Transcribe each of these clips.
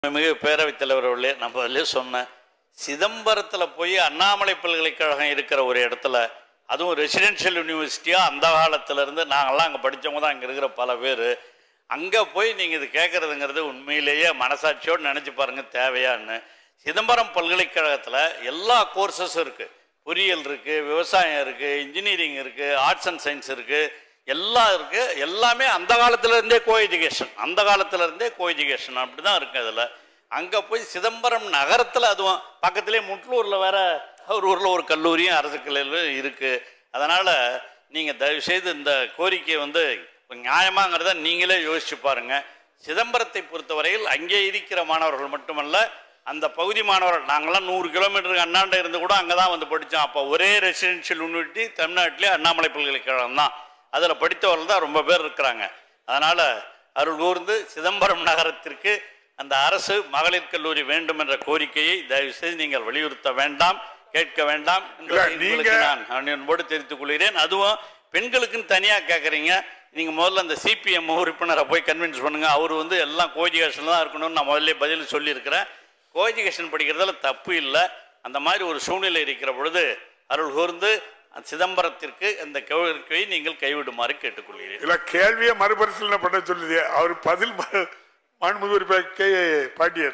மிகு பேரவைத் தலைவர் அவர்களே நான் அதிலே சொன்னேன் சிதம்பரத்தில் போய் அண்ணாமலை பல்கலைக்கழகம் இருக்கிற ஒரு இடத்துல அதுவும் ரெசிடென்ஷியல் யூனிவர்சிட்டியாக அந்த காலத்திலேருந்து நாங்கள்லாம் அங்கே படித்தவங்க தான் அங்கே இருக்கிற பல பேர் அங்கே போய் நீங்கள் இது கேட்குறதுங்கிறது உண்மையிலேயே மனசாட்சியோடு நினச்சி பாருங்கள் தேவையான்னு சிதம்பரம் பல்கலைக்கழகத்தில் எல்லா கோர்சஸும் இருக்குது பொறியியல் இருக்குது விவசாயம் இருக்குது இன்ஜினியரிங் இருக்குது ஆர்ட்ஸ் அண்ட் சயின்ஸ் இருக்குது எல்லாம் இருக்குது எல்லாமே அந்த காலத்துல இருந்தே கோ எஜுகேஷன் அந்த காலத்துல இருந்தே கோ எஜுகேஷன் அப்படி தான் இருக்குது அதில் அங்கே போய் சிதம்பரம் நகரத்தில் அதுவும் பக்கத்துலேயே முட்லூரில் வேற ஒரு ஊரில் ஒரு கல்லூரியும் அரசு கல்லூரியும் இருக்குது அதனால் நீங்கள் தயவுசெய்து இந்த கோரிக்கையை வந்து நியாயமாங்கிறத நீங்களே யோசிச்சு பாருங்க சிதம்பரத்தை பொறுத்தவரையில் அங்கே இருக்கிற மாணவர்கள் மட்டுமல்ல அந்த பகுதி மாணவர்கள் நாங்களாம் நூறு கிலோமீட்டருக்கு அண்ணாண்ட இருந்து கூட அங்கே தான் வந்து படித்தோம் அப்போ ஒரே ரெசிடென்ஷியல் யூனிவர்சிட்டி தமிழ்நாட்டிலே அண்ணாமலை பல்கலைக்கழகம் தான் அதில் படித்தவர்கள் தான் ரொம்ப பேர் இருக்கிறாங்க அதனால் அருள் கூர்ந்து சிதம்பரம் நகரத்திற்கு அந்த அரசு மகளிர் கல்லூரி வேண்டும் என்ற கோரிக்கையை தயவு செய்து நீங்கள் வலியுறுத்த வேண்டாம் கேட்க வேண்டாம் என்பதை இல்ல, நீங்க- உங்களுக்கு நான் அன்போடு தெரிவித்துக் கொள்கிறேன் அதுவும் பெண்களுக்குன்னு தனியாக கேட்குறீங்க நீங்கள் முதல்ல அந்த சிபிஎம் உறுப்பினரை போய் கன்வின்ஸ் பண்ணுங்க அவர் வந்து எல்லாம் கோஎஜுகேஷன் தான் இருக்கணும்னு நான் முதல்ல பதில் சொல்லியிருக்கிறேன் கோஎஜுகேஷன் படிக்கிறதுல தப்பு இல்லை அந்த மாதிரி ஒரு சூழ்நிலை இருக்கிற பொழுது அருள் கூர்ந்து அந்த சிதம்பரத்திற்கு அந்த கோரிக்கையை நீங்கள் கைவிடுமாறு கேட்டுக்கொள்கிறேன் இல்ல கேள்வியை மறுபரிசீலனை பண்ண சொல்லுது அவர் பதில் ம- மாண்புமிகு உறுப்பினர் கே பாண்டியன்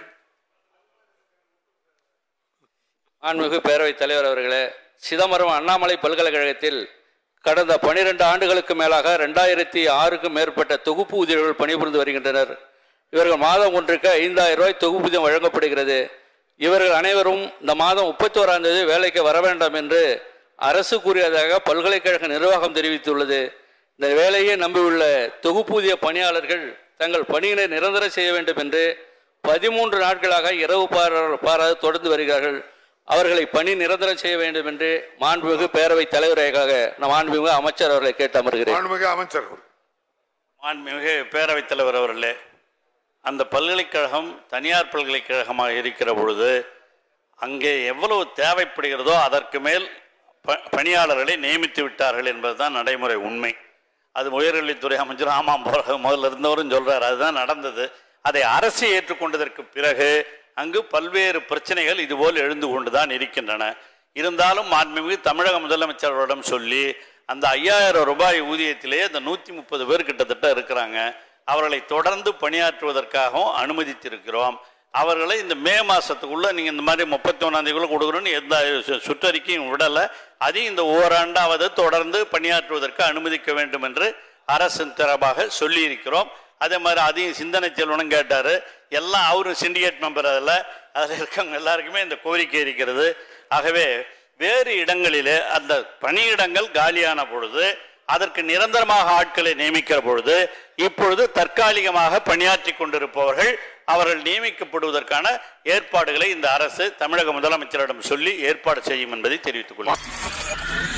மாண்புமிகு பேரவைத் தலைவர் அவர்களே சிதம்பரம் அண்ணாமலை பல்கலைக்கழகத்தில் கடந்த பனிரெண்டு ஆண்டுகளுக்கு மேலாக ரெண்டாயிரத்தி ஆறுக்கும் மேற்பட்ட தொகுப்பு ஊதியர்கள் பணிபுரிந்து வருகின்றனர் இவர்கள் மாதம் ஒன்றுக்கு ஐந்தாயிரம் ரூபாய் தொகுப்பூதியம் வழங்கப்படுகிறது இவர்கள் அனைவரும் இந்த மாதம் முப்பத்தி ஓராம் தேதி வேலைக்கு வர வேண்டாம் என்று அரசு கூறியதாக பல்கலைக்கழக நிர்வாகம் தெரிவித்துள்ளது இந்த வேலையை நம்பியுள்ள தொகுப்பூதிய பணியாளர்கள் தங்கள் பணியினை நிரந்தரம் செய்ய வேண்டும் என்று பதிமூன்று நாட்களாக இரவு பார பாராது தொடர்ந்து வருகிறார்கள் அவர்களை பணி நிரந்தரம் செய்ய வேண்டும் என்று மாண்புமிகு பேரவைத் தலைவராக நான் மாண்புமிகு அமைச்சர் அவர்களை கேட்டு அமர்கிறேன் மாண்புமிகு அமைச்சர் அவர். மாண்புமிகு பேரவைத் தலைவர் அவர்களே அந்த பல்கலைக்கழகம் தனியார் பல்கலைக்கழகமாக இருக்கிற பொழுது அங்கே எவ்வளவு தேவைப்படுகிறதோ அதற்கு மேல் ப பணியாளர்களை நியமித்து விட்டார்கள் என்பதுதான் நடைமுறை உண்மை அது உயர்கல்வித்துறை அமைச்சர் ஆமாம் போல முதல்ல இருந்தவரும் சொல்றார் அதுதான் நடந்தது அதை அரசு ஏற்றுக்கொண்டதற்கு பிறகு அங்கு பல்வேறு பிரச்சனைகள் இதுபோல் எழுந்து கொண்டுதான் இருக்கின்றன இருந்தாலும் மாண்புமிகு தமிழக முதலமைச்சர்களிடம் சொல்லி அந்த ஐயாயிரம் ரூபாய் ஊதியத்திலே அந்த நூற்றி முப்பது பேர் கிட்டத்தட்ட இருக்கிறாங்க அவர்களை தொடர்ந்து பணியாற்றுவதற்காகவும் அனுமதித்திருக்கிறோம் அவர்களை இந்த மே மாதத்துக்குள்ளே நீங்கள் இந்த மாதிரி முப்பத்தி ஒன்றாந்தேதிக்குள்ளே கொடுக்கணும்னு எந்த சு- சுற்றறிக்கையும் விடலை அதையும் இந்த ஓராண்டாவது தொடர்ந்து பணியாற்றுவதற்கு அனுமதிக்க வேண்டும் என்று அரசின் தரப்பாக சொல்லியிருக்கிறோம் அதே மாதிரி அதையும் சிந்தனை செல்வனும் கேட்டார் எல்லாம் அவரும் சிண்டிகேட் மெம்பர் அதில் அதில் இருக்கவங்க எல்லாருக்குமே இந்த கோரிக்கை இருக்கிறது ஆகவே வேறு இடங்களிலே அந்த பணியிடங்கள் காலியான பொழுது அதற்கு நிரந்தரமாக ஆட்களை நியமிக்கிற பொழுது இப்பொழுது தற்காலிகமாக பணியாற்றி கொண்டிருப்பவர்கள் அவர்கள் நியமிக்கப்படுவதற்கான ஏற்பாடுகளை இந்த அரசு தமிழக முதலமைச்சரிடம் சொல்லி ஏற்பாடு செய்யும் என்பதை தெரிவித்துக் கொள்கிறேன்